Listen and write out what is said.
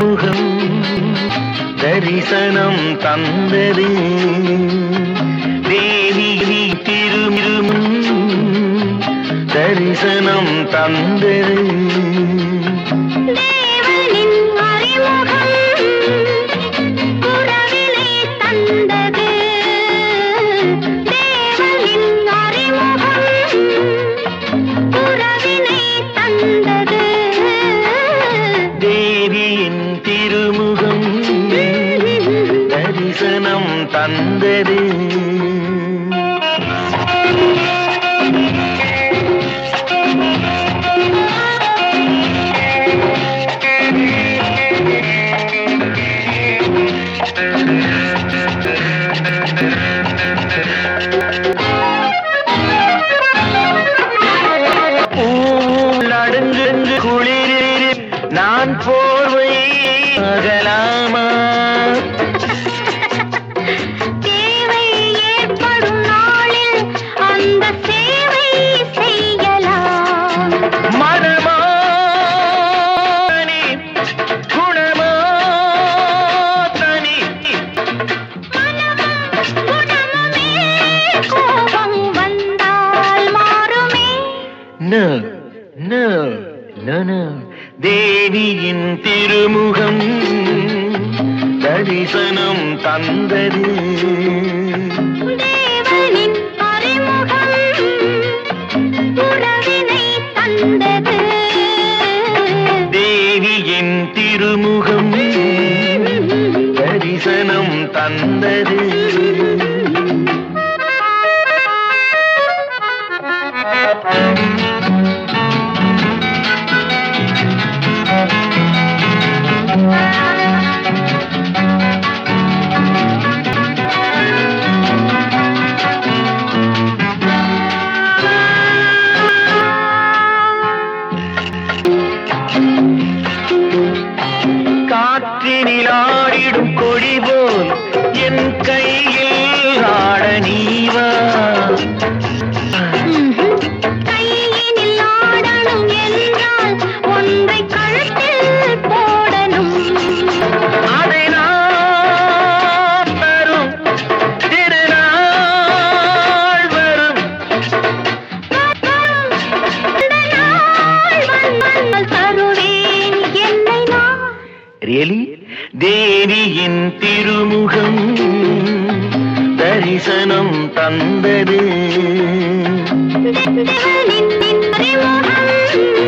திருமுகம் தரிசனம் தந்தது தேவி திருமுகம் தரிசனம் தந்தது தேவனின் அறிமுகம் உறவினை தந்தது தேவனின் அறிமுகம் உறவினை தந்தது தேவியின் திருமுகம் தரிசனம் தந்தது பூலடுங்கு குளிரில் நான் போர்வை அகலாமா தேவை ஏற்படும் நாளில் அந்த சேவை செய்யலாம் மனமா தனி, குணமா தனி குணமுமே கோபம் வந்தால் மாறுமே நோ நோ நோ நோ தேவியின் திருமுகம் தரிசனம் தந்தது தேவனின் அறிமுகம் உறவினை தந்தது தேவியின் திருமுகம் தரிசனம் தந்தது காற்றினில் ஆடிடும் கொடி போல் என் கையில் ஆட நீவா கையினில் ஆடணும் என்றால் ஒன்றை கழுத்தில் போடணும் அதை நான் தரும் திருநாள் வரும் தருவேன் என்னை நான் ரியலி தேவியின் திருமுகம் தரிசனம் தந்தது தேவனின் அறிமுகம்